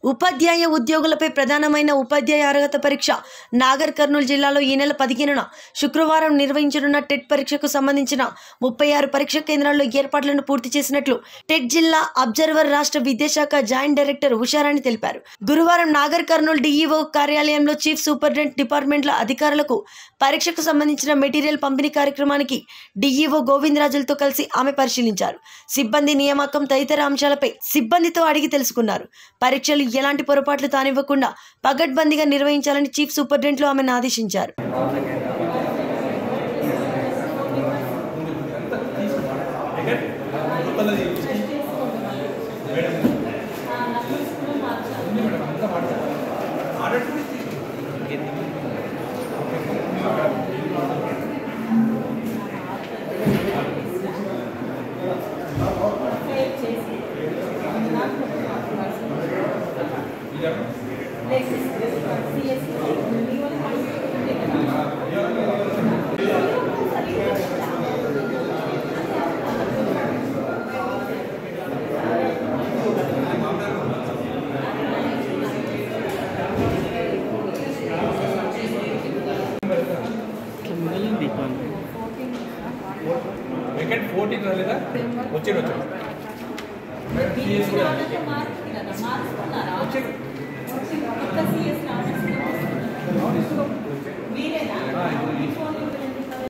ఉపాధ్యాయ ఉద్యోగులపై ప్రధానమైన ఉపాధ్యాయ అర్హత పరీక్ష నాగర్ కర్నూలు జిల్లాలో ఈ నెల పదిహేనున శుక్రవారం నిర్వహించనున్న టెట్ పరీక్షకు సంబంధించిన ముప్పై ఆరు పరీక్ష కేంద్రాల్లో ఏర్పాట్లను పూర్తి చేసినట్లు టెట్ జిల్లా అబ్జర్వర్ రాష్ట్ర విద్యాశాఖ జాయింట్ డైరెక్టర్ ఉషారాణి తెలిపారు గురువారం నాగర్ కర్నూలు డిఈఓ కార్యాలయంలో చీఫ్ సూపరింటెండెంట్ డిపార్ట్మెంట్ల అధికారులకు పరీక్షకు సంబంధించిన మెటీరియల్ పంపిణీ కార్యక్రమానికి డిఈఓ గోవిందరాజులతో కలిసి ఆమె పరిశీలించారు సిబ్బంది నియామకం తదితర అంశాలపై సిబ్బందితో అడిగి తెలుసుకున్నారు పరీక్షలు ఎలాంటి పొరపాట్లు తానివ్వకుండా పగడ్బందీగా నిర్వహించాలని చీఫ్ సూపరింటెండెంట్లు ఆమెను ఆదేశించారు వెకెట్ ఫోర్టీన్ రాలేదా వచ్చాడు వచ్చాడు మీరేనా